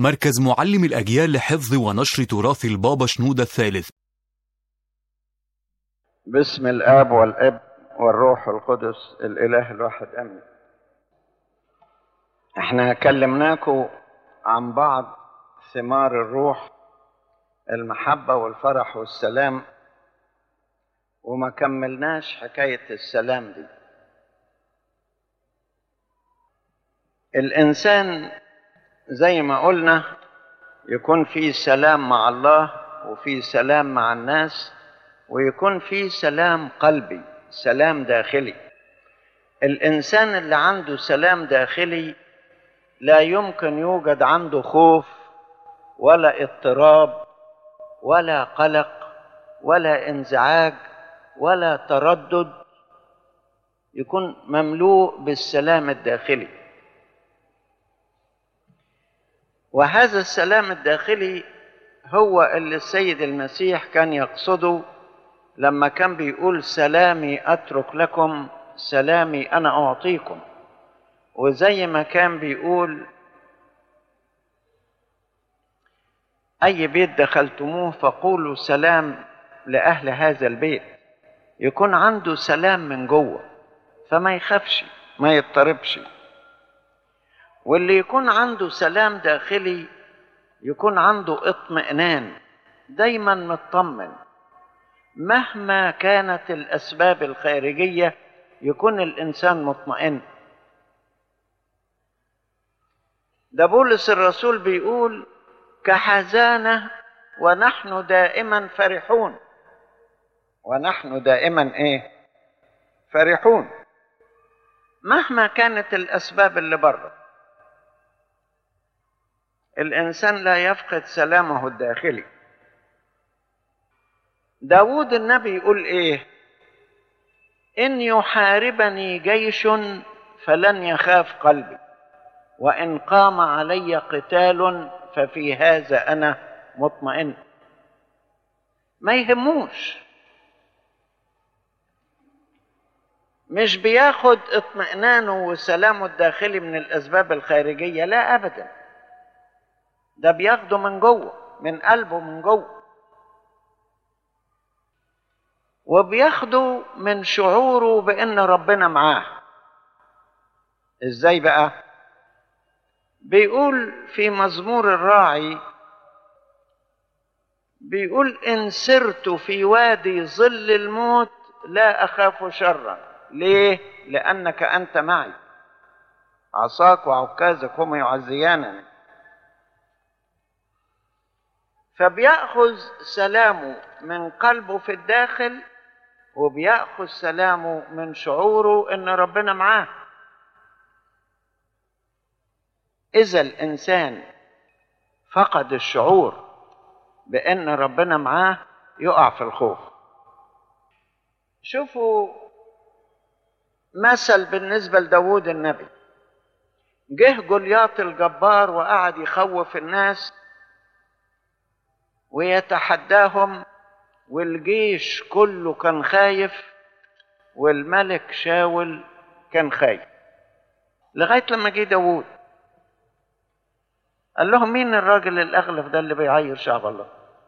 مركز معلم الأجيال لحفظ ونشر تراث البابا شنودة الثالث باسم الاب والاب والروح القدس الاله الواحد امين احنا كلمناكم عن بعض ثمار الروح المحبه والفرح والسلام وما كملناش حكايه السلام دي الانسان زي ما قلنا يكون في سلام مع الله وفي سلام مع الناس ويكون في سلام قلبي سلام داخلي الانسان اللي عنده سلام داخلي لا يمكن يوجد عنده خوف ولا اضطراب ولا قلق ولا انزعاج ولا تردد يكون مملوء بالسلام الداخلي وهذا السلام الداخلي هو اللي السيد المسيح كان يقصده لما كان بيقول سلامي اترك لكم سلامي انا اعطيكم وزي ما كان بيقول اي بيت دخلتموه فقولوا سلام لاهل هذا البيت يكون عنده سلام من جوه فما يخافش ما يضطربش واللي يكون عنده سلام داخلي يكون عنده اطمئنان دايما مطمن مهما كانت الاسباب الخارجيه يكون الانسان مطمئن ده بولس الرسول بيقول كحزانه ونحن دائما فرحون ونحن دائما ايه فرحون مهما كانت الاسباب اللي بره الانسان لا يفقد سلامه الداخلي داود النبي يقول ايه ان يحاربني جيش فلن يخاف قلبي وان قام علي قتال ففي هذا انا مطمئن ما يهموش مش بياخد اطمئنانه وسلامه الداخلي من الاسباب الخارجيه لا ابدا ده بياخده من جوه من قلبه من جوه وبياخده من شعوره بان ربنا معاه ازاي بقى بيقول في مزمور الراعي بيقول ان سرت في وادي ظل الموت لا اخاف شرا ليه لانك انت معي عصاك وعكازك هما يعزيانني فبياخذ سلامه من قلبه في الداخل وبياخذ سلامه من شعوره ان ربنا معاه اذا الانسان فقد الشعور بان ربنا معاه يقع في الخوف شوفوا مثل بالنسبه لداود النبي جه جولياط الجبار وقعد يخوف الناس ويتحداهم والجيش كله كان خايف والملك شاول كان خايف لغايه لما جه داوود قال لهم مين الراجل الاغلف ده اللي بيعير شعب الله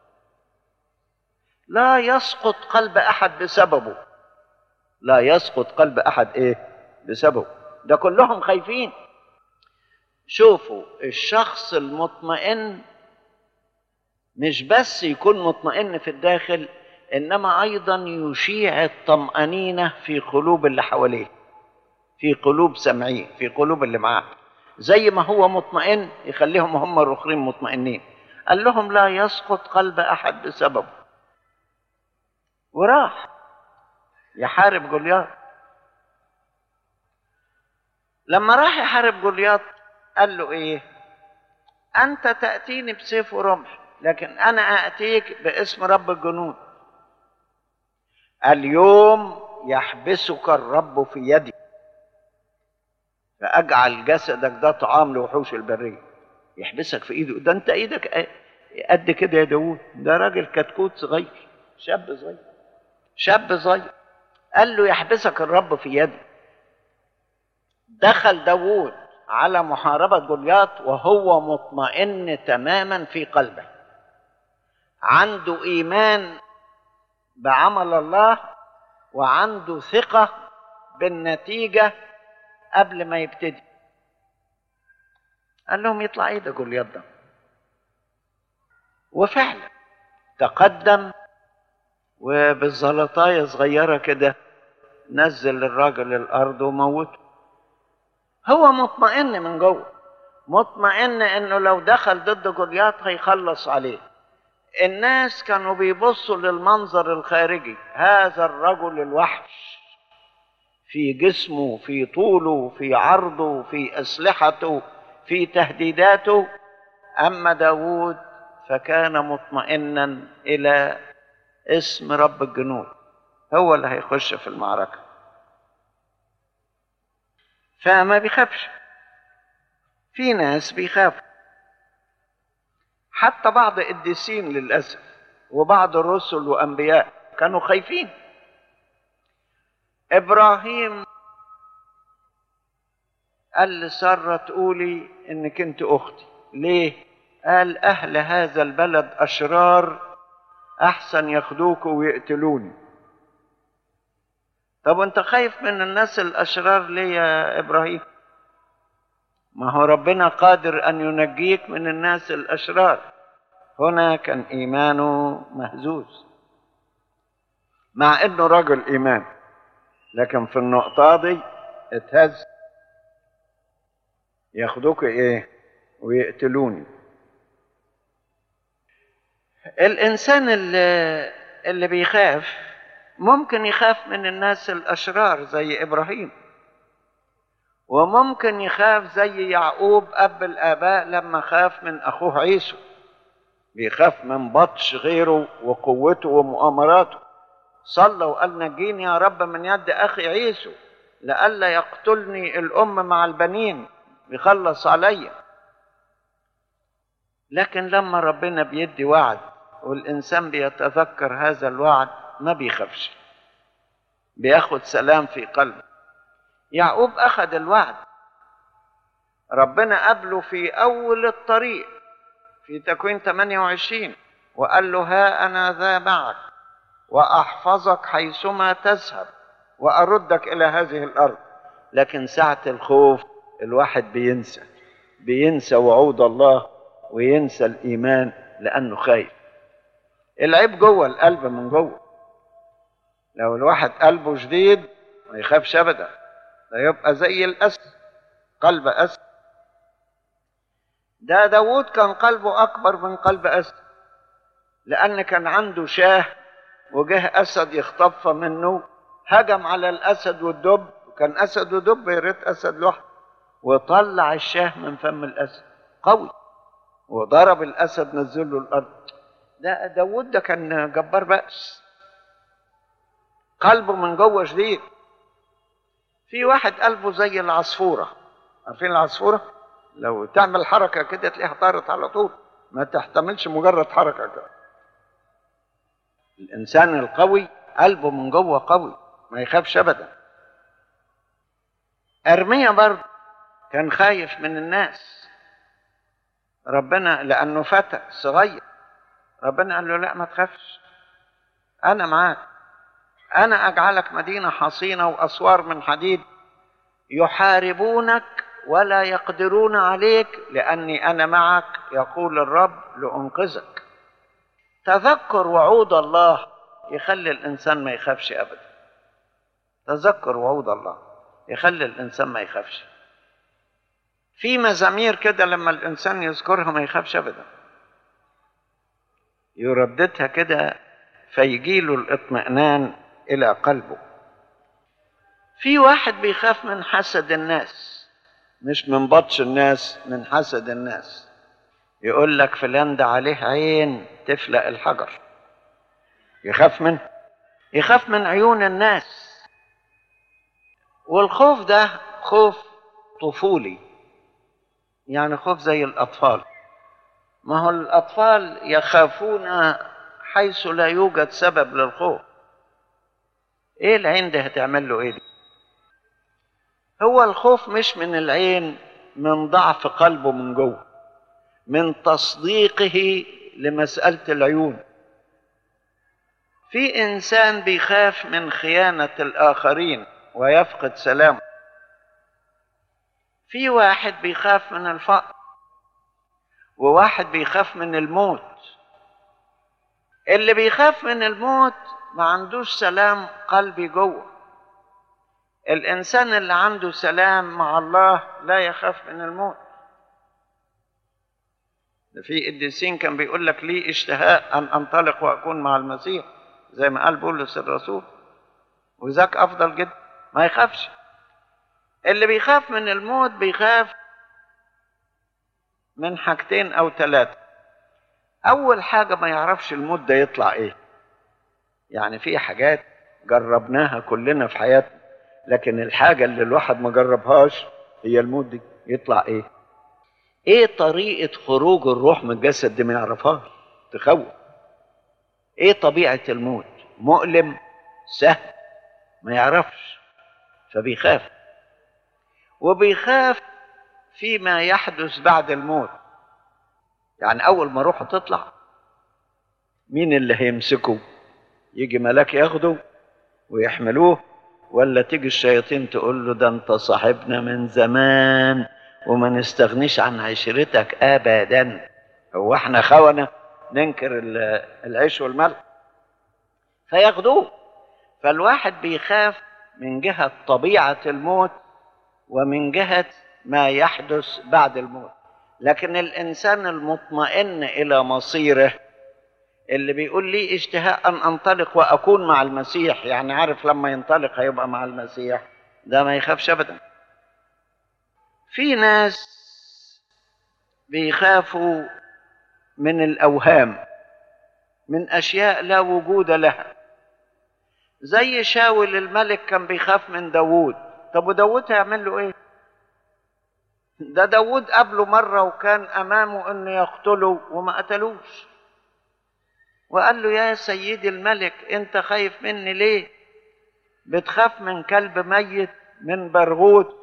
لا يسقط قلب احد بسببه لا يسقط قلب احد ايه بسببه ده كلهم خايفين شوفوا الشخص المطمئن مش بس يكون مطمئن في الداخل انما ايضا يشيع الطمانينه في قلوب اللي حواليه في قلوب سمعيه في قلوب اللي معاه زي ما هو مطمئن يخليهم هم الاخرين مطمئنين قال لهم لا يسقط قلب احد بسببه وراح يحارب جولياط لما راح يحارب جولياط قال له ايه انت تاتيني بسيف ورمح لكن انا اتيك باسم رب الجنود اليوم يحبسك الرب في يدي فاجعل جسدك ده طعام لوحوش البريه يحبسك في ايده ده انت ايدك قد كده يا داوود ده راجل كتكوت صغير شاب صغير شاب صغير قال له يحبسك الرب في يدي دخل داوود على محاربة جولياط وهو مطمئن تماما في قلبه عنده إيمان بعمل الله وعنده ثقة بالنتيجة قبل ما يبتدي قال لهم يطلع ايه ده جولياط ده وفعلا تقدم وبالزلطاية صغيرة كده نزل الراجل الأرض وموته هو مطمئن من جوه مطمئن انه لو دخل ضد جولياط هيخلص عليه الناس كانوا بيبصوا للمنظر الخارجي هذا الرجل الوحش في جسمه في طوله في عرضه في أسلحته في تهديداته أما داود فكان مطمئنا إلى اسم رب الجنود هو اللي هيخش في المعركة فما بيخافش في ناس بيخافوا حتى بعض القديسين للأسف وبعض الرسل وأنبياء كانوا خايفين إبراهيم قال لسارة تقولي إنك أنت أختي ليه؟ قال أهل هذا البلد أشرار أحسن ياخدوك ويقتلوني طب وأنت خايف من الناس الأشرار ليه يا إبراهيم؟ ما هو ربنا قادر أن ينجيك من الناس الأشرار هنا كان إيمانه مهزوز مع إنه رجل إيمان لكن في النقطة دي اتهز ياخدوك إيه ويقتلوني الإنسان اللي, اللي بيخاف ممكن يخاف من الناس الأشرار زي إبراهيم وممكن يخاف زي يعقوب أب الآباء لما خاف من أخوه عيسو بيخاف من بطش غيره وقوته ومؤامراته صلى وقال نجيني يا رب من يد أخي عيسو لئلا يقتلني الأم مع البنين بيخلص عليا لكن لما ربنا بيدي وعد والإنسان بيتذكر هذا الوعد ما بيخافش بياخد سلام في قلبه يعقوب أخذ الوعد ربنا قابله في أول الطريق في تكوين 28 وقال له ها أنا ذا معك وأحفظك حيثما تذهب وأردك إلى هذه الأرض لكن ساعة الخوف الواحد بينسى بينسى وعود الله وينسى الإيمان لأنه خايف العيب جوه القلب من جوه لو الواحد قلبه شديد ما يخافش أبدا ده يبقى زي الأسد قلب أسد ده داود كان قلبه أكبر من قلب أسد لأن كان عنده شاه وجه أسد يخطف منه هجم على الأسد والدب كان أسد ودب يا ريت أسد لوحده وطلع الشاه من فم الأسد قوي وضرب الأسد نزله الأرض ده داود ده كان جبار بأس قلبه من جوه شديد في واحد قلبه زي العصفورة عارفين العصفورة لو تعمل حركة كده تلاقيها طارت على طول ما تحتملش مجرد حركة كده الإنسان القوي قلبه من جوه قوي ما يخافش أبدا أرميا برضه كان خايف من الناس ربنا لأنه فتى صغير ربنا قال له لا ما تخافش أنا معاك أنا أجعلك مدينة حصينة وأسوار من حديد يحاربونك ولا يقدرون عليك لأني أنا معك يقول الرب لأنقذك تذكر وعود الله يخلي الإنسان ما يخافش أبدا تذكر وعود الله يخلي الإنسان ما يخافش في مزامير كده لما الإنسان يذكرها ما يخافش أبدا يرددها كده فيجيله الاطمئنان إلى قلبه في واحد بيخاف من حسد الناس مش من بطش الناس من حسد الناس يقول لك فلان ده عليه عين تفلق الحجر يخاف منه يخاف من عيون الناس والخوف ده خوف طفولي يعني خوف زي الأطفال ما هو الأطفال يخافون حيث لا يوجد سبب للخوف ايه العين ده هتعمل له ايه دي؟ هو الخوف مش من العين من ضعف قلبه من جوه من تصديقه لمسألة العيون في إنسان بيخاف من خيانة الآخرين ويفقد سلامه في واحد بيخاف من الفقر وواحد بيخاف من الموت اللي بيخاف من الموت ما عندوش سلام قلبي جوه الانسان اللي عنده سلام مع الله لا يخاف من الموت ده في قديسين كان بيقول لك لي اشتهاء ان انطلق واكون مع المسيح زي ما قال بولس الرسول وذاك افضل جدا ما يخافش اللي بيخاف من الموت بيخاف من حاجتين او ثلاثه اول حاجه ما يعرفش الموت ده يطلع ايه يعني في حاجات جربناها كلنا في حياتنا لكن الحاجه اللي الواحد ما جربهاش هي الموت دي يطلع ايه ايه طريقه خروج الروح من الجسد دي ما يعرفهاش تخوف ايه طبيعه الموت مؤلم سهل ما يعرفش فبيخاف وبيخاف فيما يحدث بعد الموت يعني اول ما روحه تطلع مين اللي هيمسكه يجي ملاك ياخده ويحملوه ولا تيجي الشياطين تقول له ده انت صاحبنا من زمان وما نستغنيش عن عشرتك ابدا هو احنا خونه ننكر العيش والملح فياخدوه فالواحد بيخاف من جهه طبيعه الموت ومن جهه ما يحدث بعد الموت لكن الانسان المطمئن الى مصيره اللي بيقول لي اشتهاء ان انطلق واكون مع المسيح يعني عارف لما ينطلق هيبقى مع المسيح ده ما يخافش ابدا في ناس بيخافوا من الاوهام من اشياء لا وجود لها زي شاول الملك كان بيخاف من داوود طب وداوود هيعمل له ايه ده داود قبله مرة وكان أمامه أنه يقتله وما قتلوش وقال له يا سيدي الملك أنت خايف مني ليه بتخاف من كلب ميت من برغوت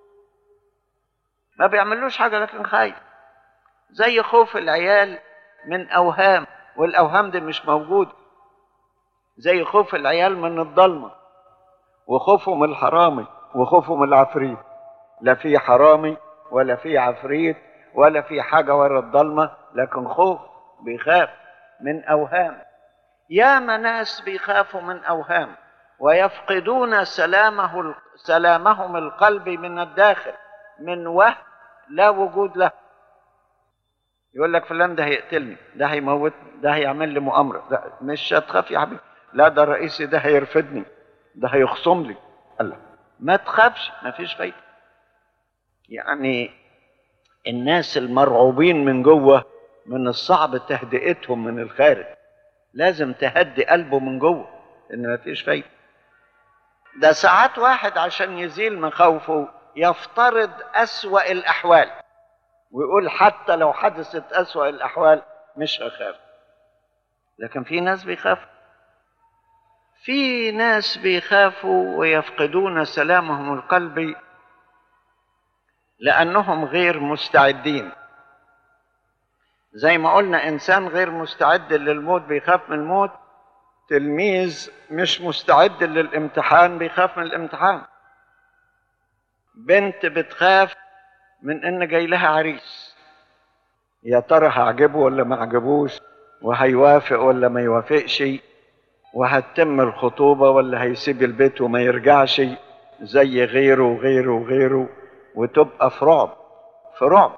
ما بيعملوش حاجة لكن خايف زي خوف العيال من أوهام والأوهام دي مش موجودة زي خوف العيال من الضلمة وخوفهم من الحرامي وخوفهم من العفريت لا في حرامي ولا في عفريت ولا في حاجة ورا الضلمة لكن خوف بيخاف من أوهام يا ناس بيخافوا من أوهام ويفقدون سلامه سلامهم القلبي من الداخل من وهم لا وجود له يقول لك فلان ده هيقتلني ده هيموتني ده هيعمل لي مؤامرة ده مش هتخاف يا حبيبي لا ده رئيسي ده هيرفدني ده هيخصم لي الله ما تخافش ما فيش فايده يعني الناس المرعوبين من جوه من الصعب تهدئتهم من الخارج لازم تهدي قلبه من جوه ان ما فيش فايده ده ساعات واحد عشان يزيل مخاوفه يفترض أسوأ الأحوال ويقول حتى لو حدثت أسوأ الأحوال مش هخاف لكن في ناس بيخافوا في ناس بيخافوا ويفقدون سلامهم القلبي لأنهم غير مستعدين زي ما قلنا إنسان غير مستعد للموت بيخاف من الموت تلميذ مش مستعد للامتحان بيخاف من الامتحان بنت بتخاف من ان جاي لها عريس يا ترى هعجبه ولا ما عجبوش وهيوافق ولا ما يوافقش وهتتم الخطوبة ولا هيسيب البيت وما يرجعش زي غيره وغيره وغيره وتبقى في رعب في رعب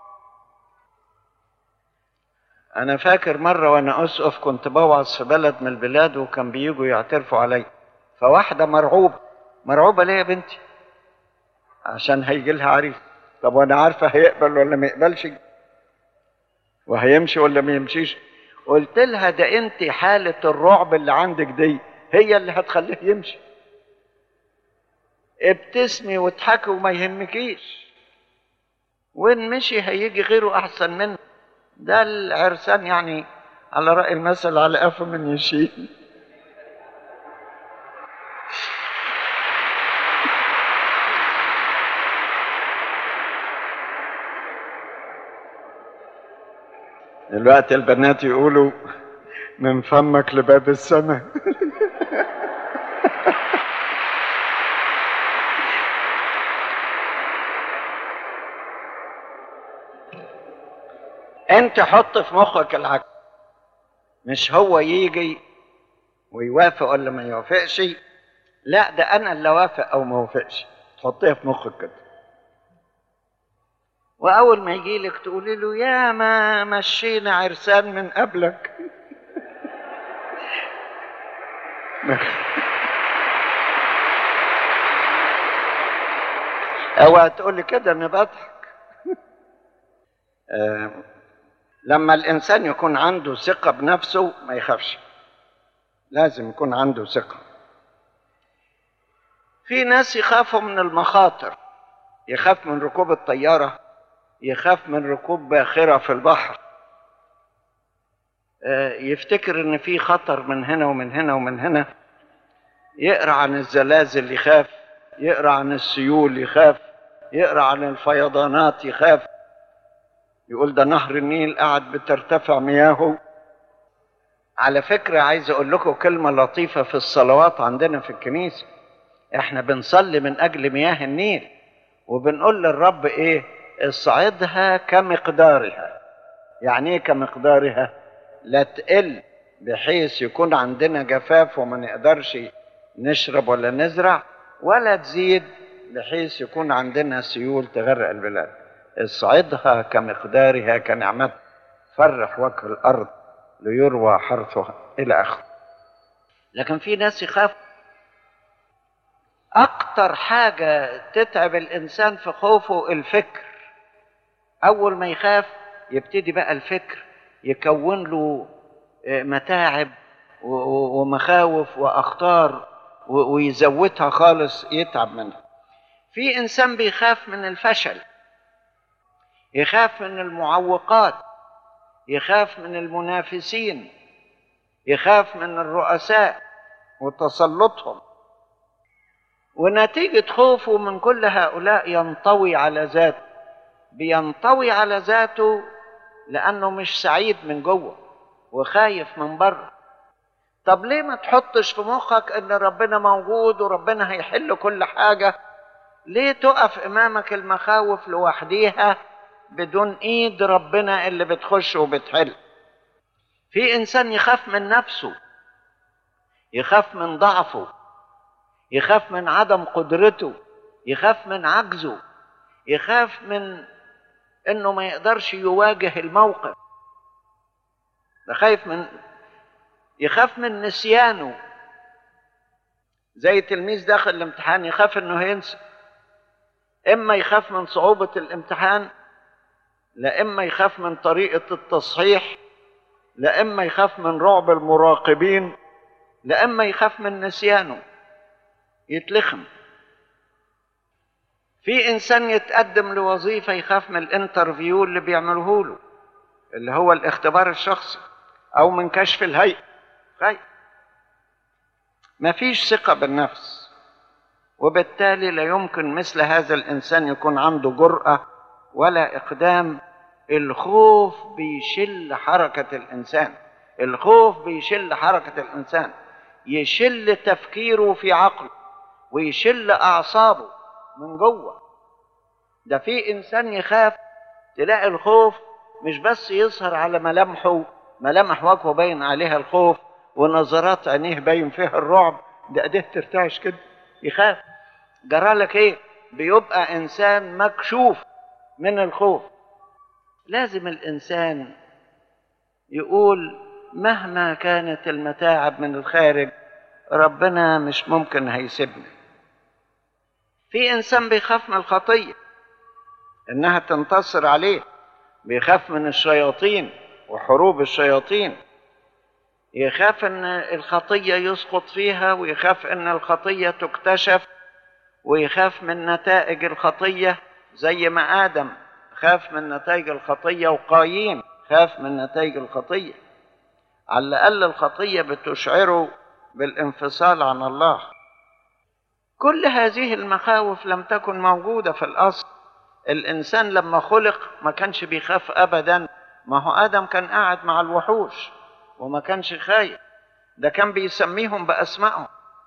أنا فاكر مرة وأنا أسقف كنت بوعظ في بلد من البلاد وكان بيجوا يعترفوا علي فواحدة مرعوبة مرعوبة ليه يا بنتي؟ عشان هيجي لها عريس طب وأنا عارفة هيقبل ولا ما يقبلش وهيمشي ولا ما يمشيش قلت لها ده أنت حالة الرعب اللي عندك دي هي اللي هتخليه يمشي ابتسمي واضحكي وما يهمكيش وين مشي هيجي غيره أحسن منه ده العرسان يعني على رأي المثل على قفا من يشيل دلوقتي البنات يقولوا من فمك لباب السماء انت حط في مخك العكس مش هو يجي ويوافق ولا ما يوافقش لا ده انا اللي اوافق او ما اوافقش تحطيها في مخك كده واول ما يجي لك تقولي له يا ما مشينا عرسان من قبلك اوعى تقول لي كده انا بضحك آه، لما الانسان يكون عنده ثقه بنفسه ما يخافش لازم يكون عنده ثقه في ناس يخافوا من المخاطر يخاف من ركوب الطياره يخاف من ركوب باخره في البحر آه، يفتكر ان في خطر من هنا ومن هنا ومن هنا يقرا عن الزلازل يخاف يقرا عن السيول يخاف يقرا عن الفيضانات يخاف يقول ده نهر النيل قاعد بترتفع مياهه على فكرة عايز أقول لكم كلمة لطيفة في الصلوات عندنا في الكنيسة إحنا بنصلي من أجل مياه النيل وبنقول للرب إيه اصعدها كمقدارها يعني إيه كمقدارها لا تقل بحيث يكون عندنا جفاف وما نقدرش نشرب ولا نزرع ولا تزيد بحيث يكون عندنا سيول تغرق البلاد اصعدها كمقدارها كنعمتها فرح وجه الارض ليروى حرثها الى اخره لكن في ناس يخاف اكتر حاجه تتعب الانسان في خوفه الفكر اول ما يخاف يبتدي بقى الفكر يكون له آه، متاعب و- و- ومخاوف واخطار و- ويزودها خالص يتعب منها في انسان بيخاف من الفشل يخاف من المعوقات يخاف من المنافسين يخاف من الرؤساء وتسلطهم ونتيجة خوفه من كل هؤلاء ينطوي على ذاته بينطوي على ذاته لأنه مش سعيد من جوه وخايف من بره طب ليه ما تحطش في مخك ان ربنا موجود وربنا هيحل كل حاجة ليه تقف امامك المخاوف لوحديها بدون ايد ربنا اللي بتخش وبتحل في انسان يخاف من نفسه يخاف من ضعفه يخاف من عدم قدرته يخاف من عجزه يخاف من انه ما يقدرش يواجه الموقف ده خايف من يخاف من نسيانه زي تلميذ داخل الامتحان يخاف انه ينسى اما يخاف من صعوبة الامتحان لا اما يخاف من طريقة التصحيح لا اما يخاف من رعب المراقبين لا اما يخاف من نسيانه يتلخم في انسان يتقدم لوظيفة يخاف من الانترفيو اللي بيعملوه له اللي هو الاختبار الشخصي او من كشف الهيئة خايف مفيش ثقة بالنفس وبالتالي لا يمكن مثل هذا الانسان يكون عنده جرأة ولا اقدام الخوف بيشل حركة الانسان الخوف بيشل حركة الانسان يشل تفكيره في عقله ويشل اعصابه من جوه ده في انسان يخاف تلاقي الخوف مش بس يظهر على ملامحه ملامح وجهه باين عليها الخوف ونظرات عينيه باين فيها الرعب ده ايديه ترتعش كده يخاف جرالك ايه بيبقى انسان مكشوف من الخوف لازم الانسان يقول مهما كانت المتاعب من الخارج ربنا مش ممكن هيسيبنا في انسان بيخاف من الخطيه انها تنتصر عليه بيخاف من الشياطين وحروب الشياطين يخاف ان الخطيه يسقط فيها ويخاف ان الخطيه تكتشف ويخاف من نتائج الخطيه زي ما ادم خاف من نتائج الخطيه وقايين خاف من نتائج الخطيه على الاقل الخطيه بتشعره بالانفصال عن الله كل هذه المخاوف لم تكن موجوده في الاصل الانسان لما خلق ما كانش بيخاف ابدا ما هو ادم كان قاعد مع الوحوش وما كانش خايف ده كان بيسميهم باسمائهم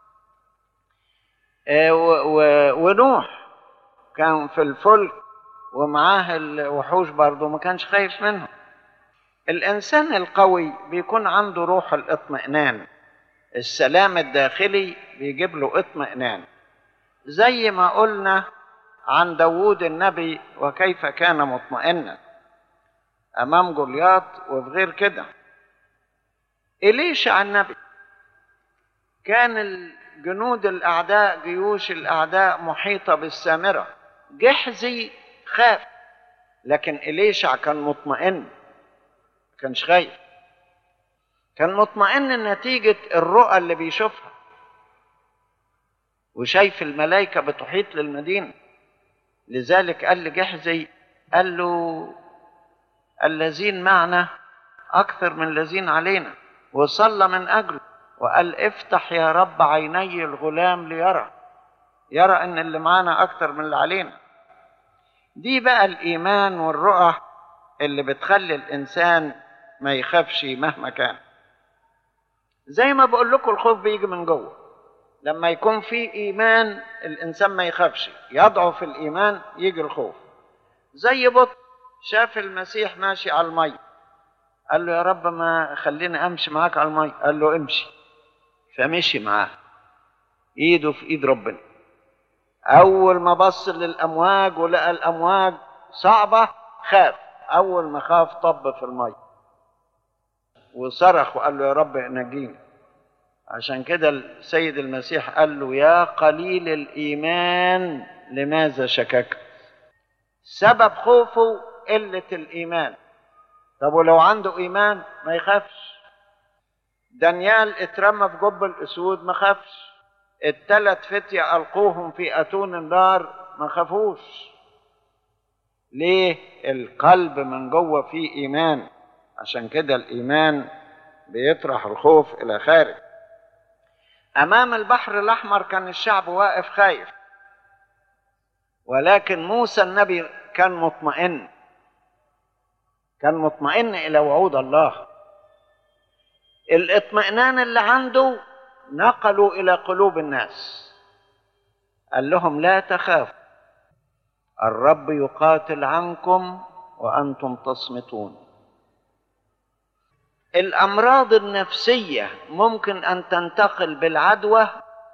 آه، و- و- ونوح كان في الفلك ومعاه الوحوش برضه ما كانش خايف منهم الانسان القوي بيكون عنده روح الاطمئنان السلام الداخلي بيجيب له اطمئنان زي ما قلنا عن داوود النبي وكيف كان مطمئنا امام جولياط وفي غير كده إليشع النبي كان الجنود الأعداء جيوش الأعداء محيطة بالسامرة جحزي خاف لكن إليشع كان مطمئن ما كانش خايف كان مطمئن نتيجة الرؤى اللي بيشوفها وشايف الملائكة بتحيط للمدينة لذلك قال لجحزي قال له الذين معنا أكثر من الذين علينا وصلى من أجله وقال افتح يا رب عيني الغلام ليرى يرى ان اللي معانا اكتر من اللي علينا دي بقى الايمان والرؤى اللي بتخلي الانسان ما يخافش مهما كان زي ما بقول لكم الخوف بيجي من جوه لما يكون في ايمان الانسان ما يخافش يضعف الايمان يجي الخوف زي بط شاف المسيح ماشي على المي قال له يا رب ما خليني امشي معاك على المي قال له امشي فمشي معاه ايده في ايد ربنا اول ما بص للامواج ولقى الامواج صعبه خاف اول ما خاف طب في المي وصرخ وقال له يا رب نجيني عشان كده السيد المسيح قال له يا قليل الايمان لماذا شككت سبب خوفه قله الايمان طب ولو عنده ايمان ما يخافش دانيال اترمى في جب الاسود ما خافش التلات فتية القوهم في اتون النار ما خافوش ليه القلب من جوه فيه ايمان عشان كده الايمان بيطرح الخوف الى خارج امام البحر الاحمر كان الشعب واقف خايف ولكن موسى النبي كان مطمئن كان مطمئن الى وعود الله الاطمئنان اللي عنده نقلوا الى قلوب الناس قال لهم لا تخافوا الرب يقاتل عنكم وانتم تصمتون الامراض النفسيه ممكن ان تنتقل بالعدوى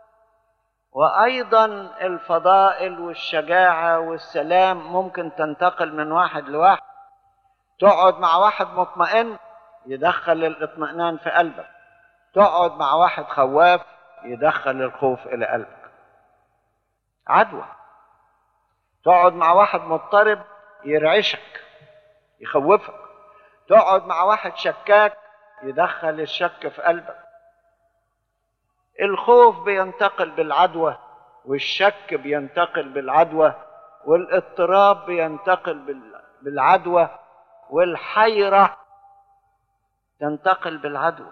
وايضا الفضائل والشجاعه والسلام ممكن تنتقل من واحد لواحد تقعد مع واحد مطمئن يدخل الاطمئنان في قلبك تقعد مع واحد خواف يدخل الخوف الى قلبك عدوى تقعد مع واحد مضطرب يرعشك يخوفك تقعد مع واحد شكاك يدخل الشك في قلبك الخوف بينتقل بالعدوى والشك بينتقل بالعدوى والاضطراب بينتقل بالعدوى والحيرة تنتقل بالعدوى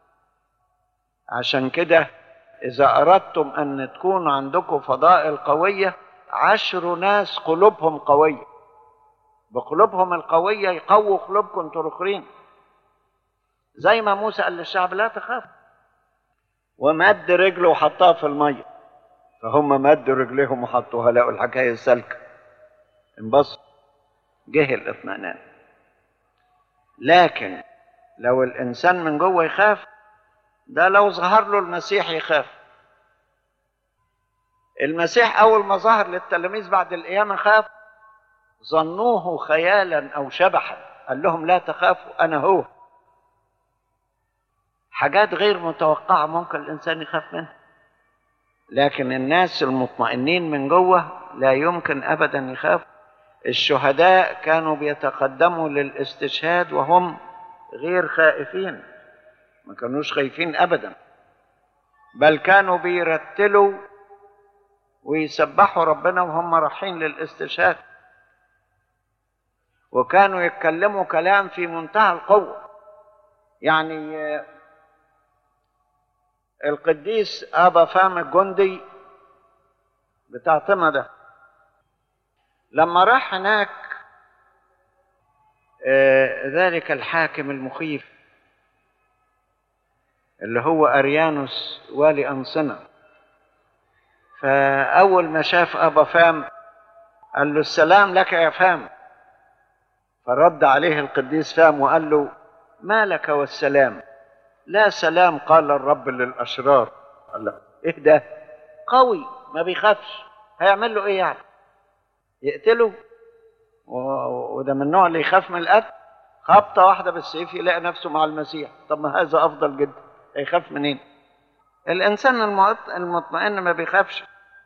عشان كده إذا أردتم أن تكون عندكم فضائل قوية عشر ناس قلوبهم قوية بقلوبهم القوية يقووا قلوبكم انتوا الآخرين زي ما موسى قال للشعب لا تخاف ومد رجله وحطها في المية فهم مدوا رجليهم وحطوها لقوا الحكاية سالكة انبسطوا جه الاطمئنان لكن لو الانسان من جوه يخاف ده لو ظهر له المسيح يخاف المسيح اول ما ظهر للتلاميذ بعد القيامه خاف ظنوه خيالا او شبحا قال لهم لا تخافوا انا هو حاجات غير متوقعه ممكن الانسان يخاف منها لكن الناس المطمئنين من جوه لا يمكن ابدا يخافوا الشهداء كانوا بيتقدموا للاستشهاد وهم غير خائفين ما كانوش خايفين ابدا بل كانوا بيرتلوا ويسبحوا ربنا وهم رايحين للاستشهاد وكانوا يتكلموا كلام في منتهى القوه يعني القديس ابا فام الجندي بتاع طمة ده لما راح هناك آه، ذلك الحاكم المخيف اللي هو أريانوس والي أنصنة فأول ما شاف أبا فام قال له السلام لك يا فام فرد عليه القديس فام وقال له ما لك والسلام لا سلام قال الرب للأشرار قال له إيه ده قوي ما بيخافش هيعمل له إيه يعني يقتله و- وده من النوع اللي يخاف من القتل خبطة واحدة بالسيف يلاقي نفسه مع المسيح طب ما هذا أفضل جدا هيخاف منين الإنسان المعط- المطمئن ما بيخافش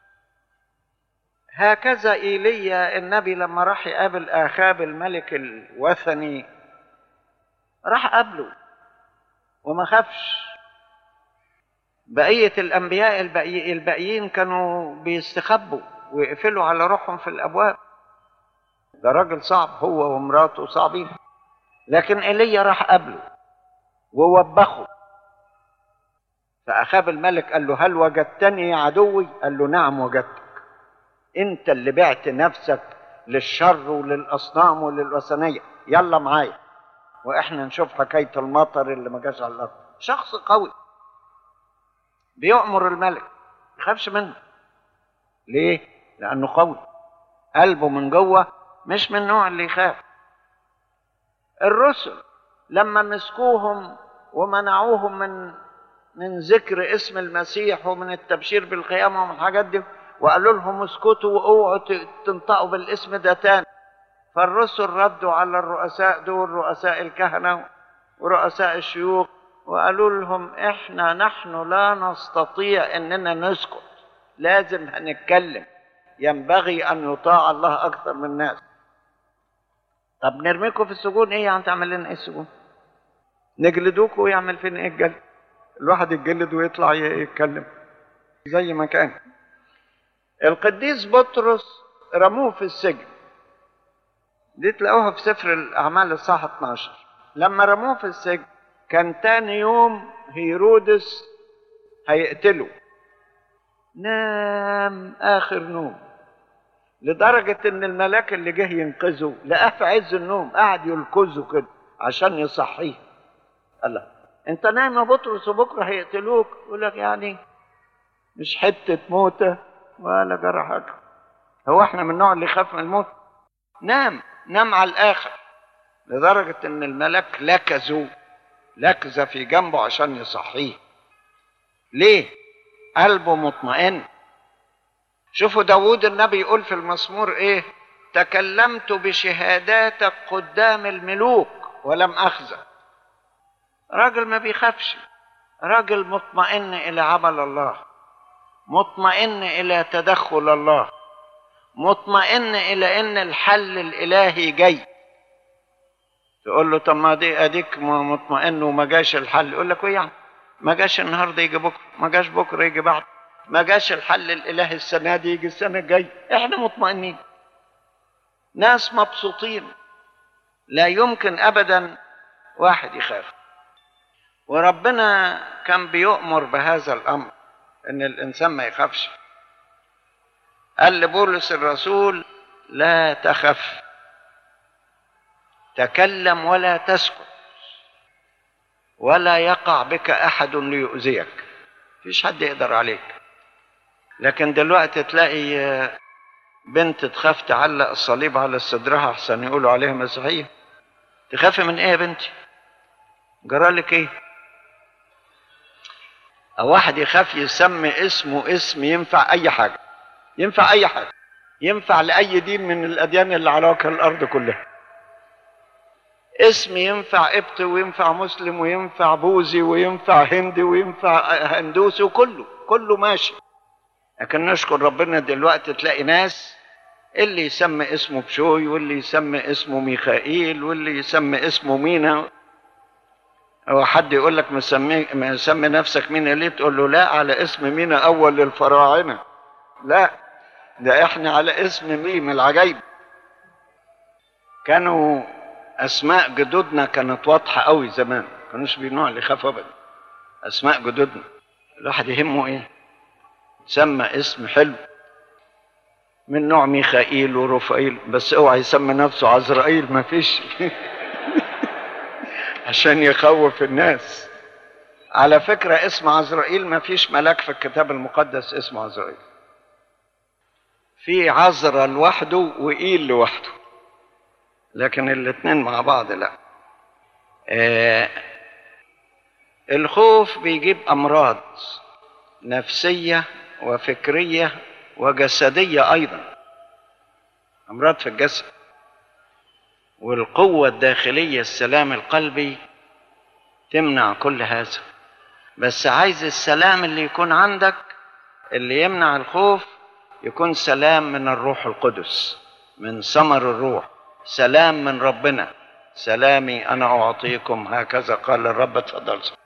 هكذا ايليا النبي لما راح يقابل اخاب الملك الوثني راح قابله وما خافش بقية الأنبياء الباقي- الباقيين كانوا بيستخبوا ويقفلوا على روحهم في الأبواب ده راجل صعب هو ومراته صعبين لكن ايليا راح قابله ووبخه فأخاب الملك قال له هل وجدتني يا عدوي قال له نعم وجدتك انت اللي بعت نفسك للشر وللاصنام وللوثنيه يلا معايا واحنا نشوف حكايه المطر اللي ما جاش على الارض شخص قوي بيؤمر الملك ما يخافش منه ليه لانه قوي قلبه من جوه مش من النوع اللي يخاف الرسل لما مسكوهم ومنعوهم من من ذكر اسم المسيح ومن التبشير بالقيامة ومن الحاجات دي وقالوا لهم اسكتوا واوعوا ت- تنطقوا بالاسم ده تاني فالرسل ردوا على الرؤساء دول رؤساء الكهنة ورؤساء الشيوخ وقالوا لهم احنا نحن لا نستطيع اننا نسكت لازم هنتكلم ينبغي ان يطاع الله اكثر من الناس طب نرميكم في السجون ايه يعني تعمل لنا ايه السجون نجلدوكوا ويعمل فينا ايه الجلد الواحد يتجلد ويطلع ي- يتكلم زي ما كان القديس بطرس رموه في السجن دي تلاقوها في سفر الأعمال الصح 12 لما رموه في السجن كان تاني يوم هيرودس هيقتله نام آخر نوم لدرجة إن الملاك اللي جه ينقذه لقاه في عز النوم قاعد يلكزه كده عشان يصحيه قال له أنت نايم يا بطرس وبكرة هيقتلوك يقول لك يعني مش حتة موتة ولا جرى حاجة هو احنا من النوع اللي يخاف من الموت نام نام على الآخر لدرجة إن الملاك لكزه لكزة في جنبه عشان يصحيه ليه؟ قلبه مطمئن شوفوا داود النبي يقول في المزمور ايه تكلمت بشهاداتك قدام الملوك ولم أخزى راجل ما بيخافش راجل مطمئن إلى عمل الله مطمئن إلى تدخل الله مطمئن إلى إن الحل الإلهي جاي تقول له طب ما دي اديك م- مطمئن وما جاش الحل يقول لك ايه يعني ما جاش النهارده يجي بكره ما جاش بكره يجي بعد ما جاش الحل الالهي السنه دي يجي السنه الجايه احنا مطمئنين ناس مبسوطين لا يمكن ابدا واحد يخاف وربنا كان بيؤمر بهذا الامر ان الانسان ما يخافش قال لبولس الرسول لا تخف تكلم ولا تسكت ولا يقع بك احد ليؤذيك مفيش حد يقدر عليك لكن دلوقتي تلاقي آه، بنت تخاف تعلق الصليب على صدرها احسن يقولوا عليها مسيحيه تخافي من ايه يا بنتي جرالك ايه او واحد يخاف يسمي اسمه اسم ينفع اي حاجه ينفع اي حاجه ينفع لاي دين من الاديان اللي على وجه الارض كلها اسم ينفع قبطي وينفع مسلم وينفع بوذي وينفع هندي وينفع هندوسي وكله كله ماشي لكن نشكر ربنا دلوقتي تلاقي ناس اللي يسمي اسمه بشوي واللي يسمي اسمه ميخائيل واللي يسمي اسمه مينا هو حد يقول لك مسمي مسمي نفسك مينا ليه تقول له لا على اسم مينا اول للفراعنه لا ده احنا على اسم ميم العجيب كانوا اسماء جدودنا كانت واضحه قوي زمان ما كانوش بينوع اللي يخاف ابدا اسماء جدودنا الواحد يهمه ايه سمى اسم حلو من نوع ميخائيل ورفائيل بس اوعى يسمي نفسه عزرائيل ما فيش عشان يخوف الناس على فكرة اسم عزرائيل ما فيش ملاك في الكتاب المقدس اسمه عزرائيل في عزرا لوحده وإيل لوحده لكن الاثنين مع بعض لا آه الخوف بيجيب أمراض نفسية وفكرية وجسدية أيضا أمراض في الجسد والقوة الداخلية السلام القلبي تمنع كل هذا بس عايز السلام اللي يكون عندك اللي يمنع الخوف يكون سلام من الروح القدس من ثمر الروح سلام من ربنا سلامي انا اعطيكم هكذا قال الرب تفضل